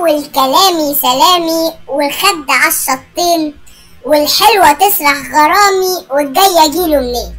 أول كلامي سلامي والخد عالشطين والحلوة تسرح غرامي والجاي أجيله منين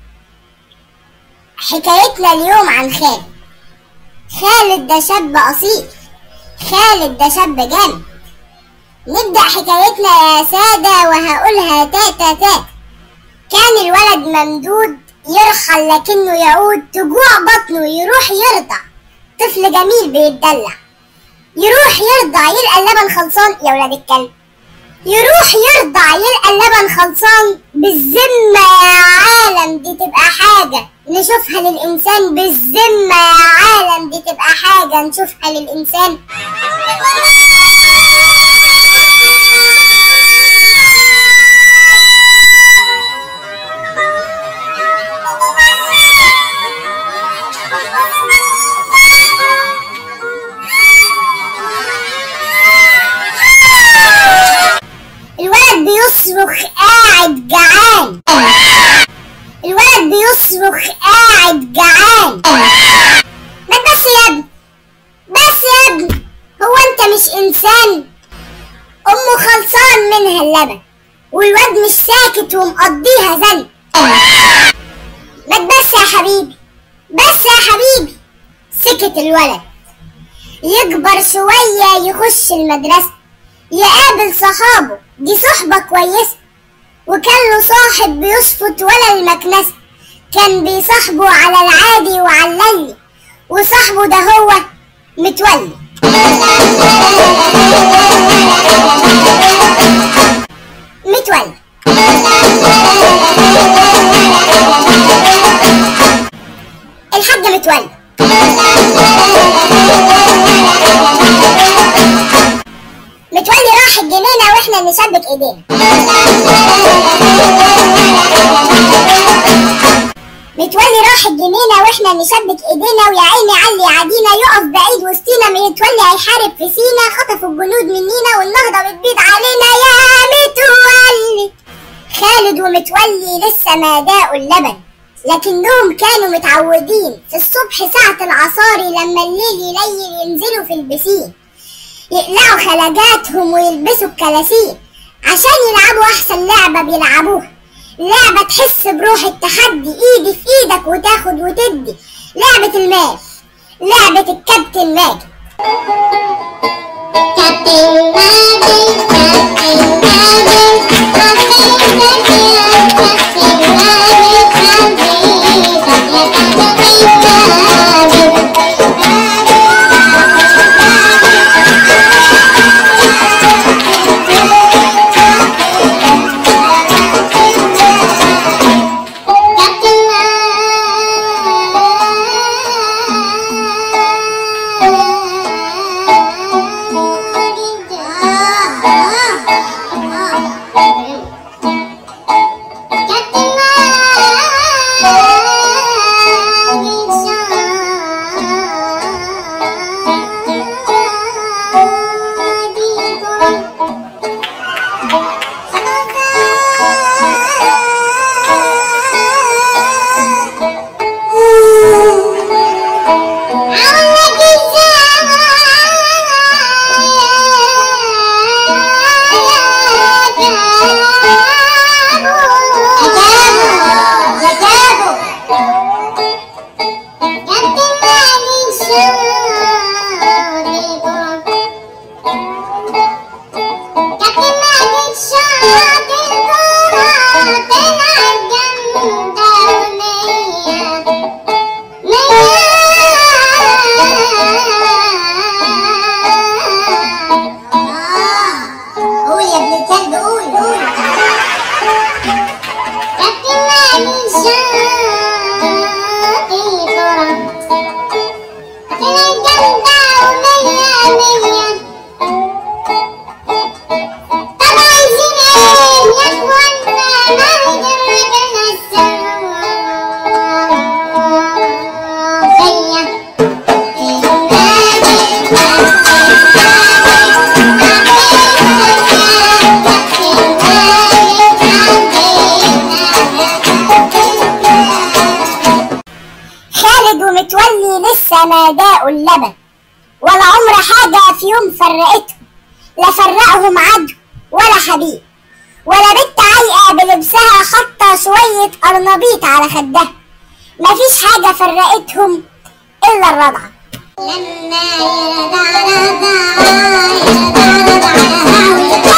حكايتنا اليوم عن خالد خالد ده شاب أصيل خالد ده شاب جامد نبدأ حكايتنا يا سادة وهقولها تاتا تاتا كان الولد ممدود يرحل لكنه يعود تجوع بطنه يروح يرضع طفل جميل بيتدلع يروح يرضع يلقى اللبن خلصان يا ولاد الكلب يروح يرضع يلقى اللبن خلصان بالذمة يا عالم دي تبقى حاجة نشوفها للإنسان بالذمة يا عالم دي تبقى حاجة نشوفها للإنسان الولد بيصرخ قاعد جعان الولد بيصرخ قاعد جعان ما بس يا ابني بس يا ابني هو انت مش انسان امه خلصان منها اللبن والواد مش ساكت ومقضيها زن ما بس يا حبيبي بس يا حبيبي سكت الولد يكبر شوية يخش المدرسة يقابل صحابه دي صحبة كويسة وكان له صاحب بيشفط ولا المكنسة كان بيصاحبه على العادي وعلى اللي وصاحبه ده هو متولي متولي الحاج متولي متولي راح الجنينة واحنا نشبك ايدينا متولي راح الجنينة واحنا نشبك ايدينا ويا عيني علي عدينا يقف بعيد وسطينا متولي هيحارب في سينا خطفوا الجنود منينا والنهضة بتبيض علينا يا متولي خالد ومتولي لسه ما داقوا اللبن لكنهم كانوا متعودين في الصبح ساعة العصاري لما الليل يليل ينزلوا في البسين يقلعوا خلاجاتهم ويلبسوا الكلاسين عشان يلعبوا أحسن لعبة بيلعبوها لعبة تحس بروح التحدي إيدي في إيدك وتاخد وتدي لعبة المال لعبة الكابتن ماجد كابتن ماجد كابتن ماجد كابتن ماجد كابتن قول يا ابن الكلب قول قول كابتن مالي شاطي كرة طلع جامدة ومية مية طب عايزين ايه يا اخوانا ناخد الراجل الصرافية خالد ومتولي لسه ما داقوا اللبن ولا عمر حاجة في يوم فرقتهم لا فرقهم عدو ولا حبيب ولا بنت عايقة بلبسها حاطة شوية قرنبيط على خدها مفيش حاجة فرقتهم إلا الرضعة لما يرضع رضع يرضع رضع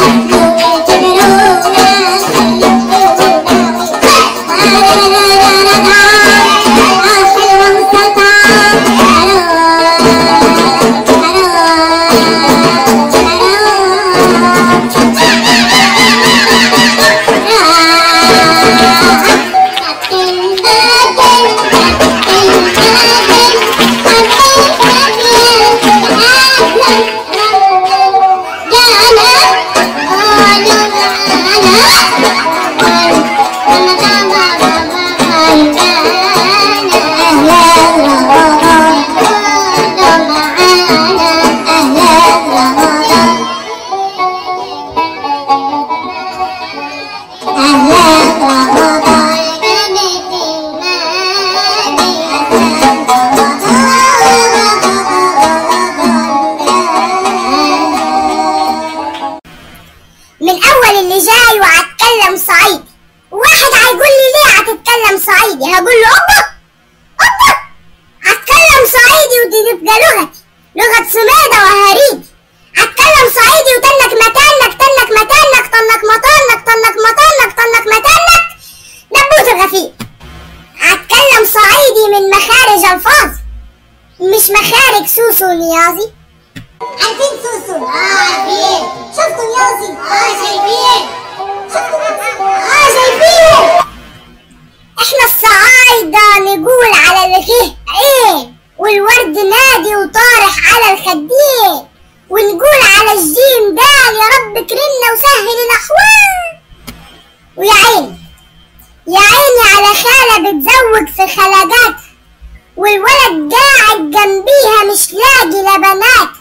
من اول اللي جاي وهتكلم صعيدي واحد هيقول لي ليه هتتكلم صعيدي هقول له اوبا اوبا هتكلم صعيدي ودي تبقى لغتي لغة سميدة وهريدي هتكلم صعيدي وتنك متنك تنك متنك طنك مطنك طنك مطنك طنك متنك نبوت الغفير هتكلم صعيدي من مخارج الفاظ مش مخارج سوسو نيازي عارفين سوسو اه عارفين شفتوا نيازي اه شايفين شفتوا اه شايفين احنا الصعايدة نقول على الغيه عين والورد نادي وطارح على الخدين ونقول على الجيم دال يا رب كرمنا وسهل الاحوال ويا عيني يا عيني على خالة بتزوج في خلجاتها والولد قاعد جنبيها مش لاقي لبنات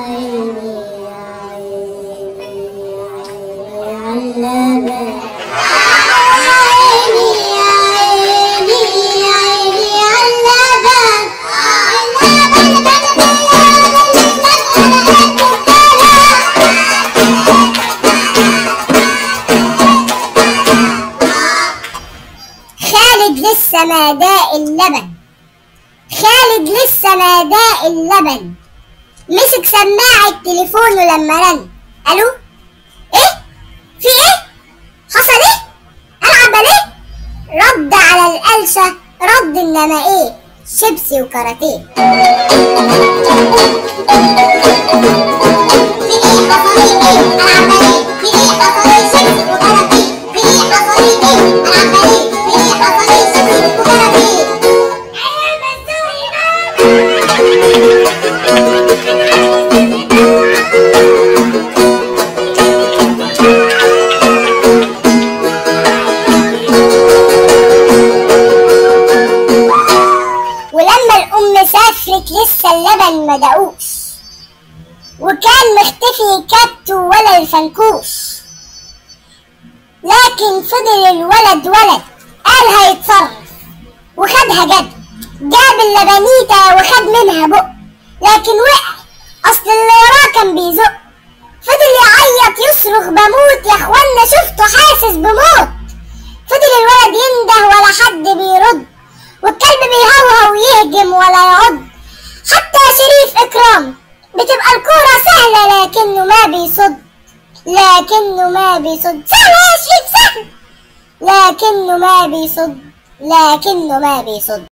خالد لسه ما داق اللبن خالد لسه ما داق اللبن مسك سماعة تليفونه لما رن الو ايه في ايه حصل ايه العب ايه رد على القلشة رد انما ايه شيبسي وكاراتيه في ايه حصل ايه العب ايه في ايه حصل ايه شيبسي وكاراتيه في ايه حصل ايه العب ايه في ايه حصل ايه شيبسي وكاراتيه ولما الأم سافرت لسه اللبن ما دقوش وكان مختفي كبته ولا الفنكوش لكن فضل الولد ولد قال هيتصرف وخدها جد جاب اللبنيتة وخد منها بق لكن وقع أصل اللي وراه كان بيزق فضل يعيط يصرخ بموت يا اخوانا شفته حاسس بموت فضل الولد ينده ولا حد بيرد والكلب بيهوهو ويهجم ولا يعض حتى شريف إكرام بتبقى الكورة سهلة لكنه ما بيصد لكنه ما بيصد سهلة يا شريف سهل لكنه ما بيصد لكنه ما بيصد